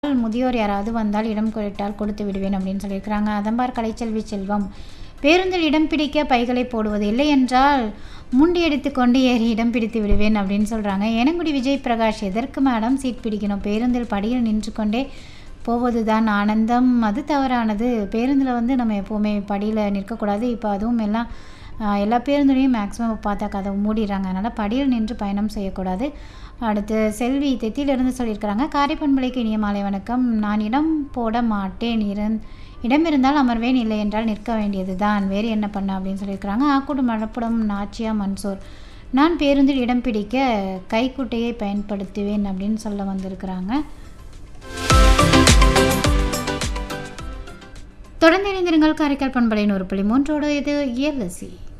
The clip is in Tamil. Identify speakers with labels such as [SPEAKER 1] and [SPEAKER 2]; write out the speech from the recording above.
[SPEAKER 1] முதியோர் யாராவது வந்தால் இடம் கேட்டால் கொடுத்து விடுவேன் அப்படின்னு சொல்லியிருக்கிறாங்க அதம்பார் கலைச்செல்வி செல்வம் பேருந்தில் இடம் பிடிக்க பைகளை போடுவது இல்லை என்றால் முண்டி எடுத்துக்கொண்டு ஏறி இடம் பிடித்து விடுவேன் அப்படின்னு சொல்கிறாங்க ஏனங்குடி விஜய் பிரகாஷ் எதற்கு மேடம் சீட் பிடிக்கணும் பேருந்தில் படியில் நின்று கொண்டே போவது தான் ஆனந்தம் அது தவறானது பேருந்தில் வந்து நம்ம எப்போவுமே படியில் நிற்கக்கூடாது இப்போ அதுவும் எல்லாம் ஆஹ், எல்லா பேருந்துலையும் மேக்ஸிமம் பார்த்தா கதவு மூடிடுறாங்க அதனால் படியில் நின்று பயணம் செய்யக்கூடாது அடுத்து செல்வி தெத்தியிலிருந்து சொல்லியிருக்கிறாங்க காரைப்பண்பலைக்கு இனிய மாலை வணக்கம் நான் இடம் போட மாட்டேன் இருந் இடம் இருந்தால் அமர்வேன் இல்லை என்றால் நிற்க வேண்டியது தான் வேறு என்ன பண்ண அப்படின்னு சொல்லியிருக்கிறாங்க ஆக்கூடு மலப்புடம் நாச்சியா மன்சூர் நான் பேருந்தில் இடம் பிடிக்க கைக்குட்டையை பயன்படுத்துவேன் அப்படின்னு சொல்ல வந்திருக்கிறாங்க தொடர்ந்து இணைந்திருங்கள் காரைக்கால் பண்பலையின் ஒரு புள்ளி மூன்றோடு இது இயர்லசி